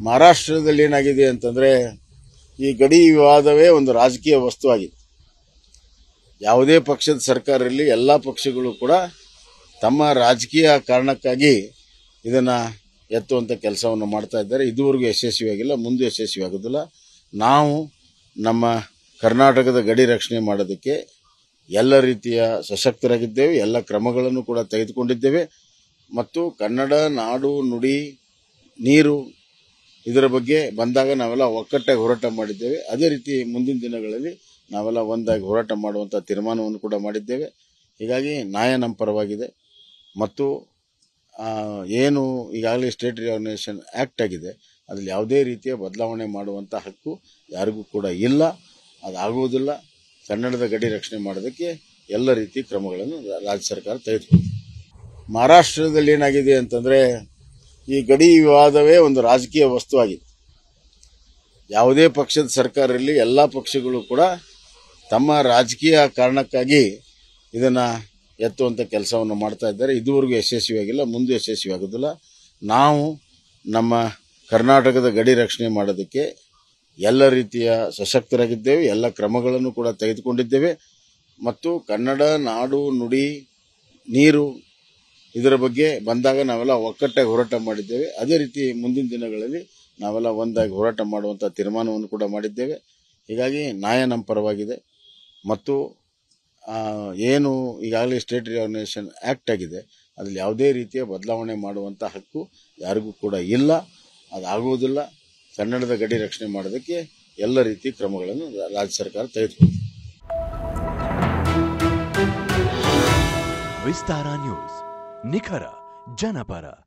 ಮಹಾರಾಷ್ಟ್ರದಲ್ಲಿ ಏನಾಗಿದೆ ಅಂತಂದ್ರೆ ಈ ಗಡಿ ವಿವಾದವೇ ಒಂದು ರಾಜಕೀಯ ವಸ್ತುವಾಗಿದೆ ಯಾವುದೇ ಪಕ್ಷದ ಸರ್ಕಾರ ಇರಲಿ ಎಲ್ಲ ಪಕ್ಷಗಳು ಕೂಡ ತಮ್ಮ ರಾಜಕೀಯ ಕಾರಣಕ್ಕಾಗಿ ಇದನ್ನ ಎತ್ತುವಂತ ಕೆಲಸವನ್ನು ಮಾಡ್ತಾ ಇದ್ದಾರೆ ಇದುವರೆಗೂ ಯಶಸ್ವಿಯಾಗಿಲ್ಲ ಮುಂದೆ ಯಶಸ್ವಿ ಆಗೋದಿಲ್ಲ ನಾವು ನಮ್ಮ ಕರ್ನಾಟಕದ ಗಡಿ ರಕ್ಷಣೆ ಮಾಡೋದಕ್ಕೆ ಎಲ್ಲ ರೀತಿಯ ಸಶಕ್ತರಾಗಿದ್ದೇವೆ ಎಲ್ಲ ಕ್ರಮಗಳನ್ನು ಕೂಡ ತೆಗೆದುಕೊಂಡಿದ್ದೇವೆ ಮತ್ತು ಕನ್ನಡ ನಾಡು ನುಡಿ ನೀರು ಇದರ ಬಗ್ಗೆ ಬಂದಾಗ ನಾವೆಲ್ಲ ಒಕ್ಕಟ್ಟಾಗಿ ಹೋರಾಟ ಮಾಡಿದ್ದೇವೆ ಅದೇ ರೀತಿ ಮುಂದಿನ ದಿನಗಳಲ್ಲಿ ನಾವೆಲ್ಲ ಒಂದಾಗಿ ಹೋರಾಟ ಮಾಡುವಂಥ ತೀರ್ಮಾನವನ್ನು ಕೂಡ ಮಾಡಿದ್ದೇವೆ ಹೀಗಾಗಿ ನ್ಯಾಯ ನಮ್ಮ ಪರವಾಗಿದೆ ಮತ್ತು ಆ, ಏನು ಈಗಾಗಲೇ ಸ್ಟೇಟ್ ರಿಆರ್ಗನೈಸೇಷನ್ ಆ್ಯಕ್ಟ್ ಆಗಿದೆ ಅದ್ರಲ್ಲಿ ಯಾವುದೇ ರೀತಿಯ ಬದಲಾವಣೆ ಮಾಡುವಂಥ ಹಕ್ಕು ಯಾರಿಗೂ ಕೂಡ ಇಲ್ಲ ಅದಾಗುವುದಿಲ್ಲ ಕನ್ನಡದ ಗಡಿ ರಕ್ಷಣೆ ಮಾಡೋದಕ್ಕೆ ಎಲ್ಲ ರೀತಿ ಕ್ರಮಗಳನ್ನು ರಾಜ್ಯ ಸರ್ಕಾರ ತೆಗೆದುಕೊಂಡಿದೆ ಮಹಾರಾಷ್ಟ್ರದಲ್ಲಿ ಏನಾಗಿದೆ ಅಂತಂದ್ರೆ ಈ ಗಡಿ ವಿವಾದವೇ ಒಂದು ರಾಜಕೀಯ ವಸ್ತುವಾಗಿದೆ ಯಾವುದೇ ಪಕ್ಷದ ಸರ್ಕಾರ ಇರಲಿ ಎಲ್ಲ ಪಕ್ಷಗಳು ಕೂಡ ತಮ್ಮ ರಾಜಕೀಯ ಕಾರಣಕ್ಕಾಗಿ ಇದನ್ನ ಎತ್ತುವಂತ ಕೆಲಸವನ್ನು ಮಾಡ್ತಾ ಇದ್ದಾರೆ ಇದುವರೆಗೂ ಯಶಸ್ವಿಯಾಗಿಲ್ಲ ಮುಂದೆ ಯಶಸ್ವಿ ಆಗೋದಿಲ್ಲ ನಾವು ನಮ್ಮ ಕರ್ನಾಟಕದ ಗಡಿ ರಕ್ಷಣೆ ಮಾಡೋದಕ್ಕೆ ಎಲ್ಲ ರೀತಿಯ ಸಶಕ್ತರಾಗಿದ್ದೇವೆ ಎಲ್ಲ ಕ್ರಮಗಳನ್ನು ಕೂಡ ತೆಗೆದುಕೊಂಡಿದ್ದೇವೆ ಮತ್ತು ಕನ್ನಡ ನಾಡು ನುಡಿ ನೀರು ಇದರ ಬಗ್ಗೆ ಬಂದಾಗ ನಾವೆಲ್ಲ ಒಕ್ಕಟ್ಟಾಗಿ ಹೋರಾಟ ಮಾಡಿದ್ದೇವೆ ಅದೇ ರೀತಿ ಮುಂದಿನ ದಿನಗಳಲ್ಲಿ ನಾವೆಲ್ಲ ಒಂದಾಗಿ ಹೋರಾಟ ಮಾಡುವಂಥ ತೀರ್ಮಾನವನ್ನು ಕೂಡ ಮಾಡಿದ್ದೇವೆ ಹೀಗಾಗಿ ನ್ಯಾಯ ನಮ್ಮ ಪರವಾಗಿದೆ ಮತ್ತು ಆ, ಏನು ಈಗಾಗಲೇ ಸ್ಟೇಟ್ ರಿಆರ್ಗನೈಸೇಷನ್ ಆ್ಯಕ್ಟ್ ಆಗಿದೆ ಅದ್ರಲ್ಲಿ ಯಾವುದೇ ರೀತಿಯ ಬದಲಾವಣೆ ಮಾಡುವಂಥ ಹಕ್ಕು ಯಾರಿಗೂ ಕೂಡ ಇಲ್ಲ ಅದಾಗುವುದಿಲ್ಲ ಕನ್ನಡದ ಗಡಿ ರಕ್ಷಣೆ ಮಾಡೋದಕ್ಕೆ ಎಲ್ಲ ರೀತಿ ಕ್ರಮಗಳನ್ನು ರಾಜ್ಯ ಸರ್ಕಾರ ತೆಗೆದುಕೊಂಡಿದೆ ವಿಸ್ತಾರ ನ್ಯೂಸ್ ನಿಖರ ಜನಪರ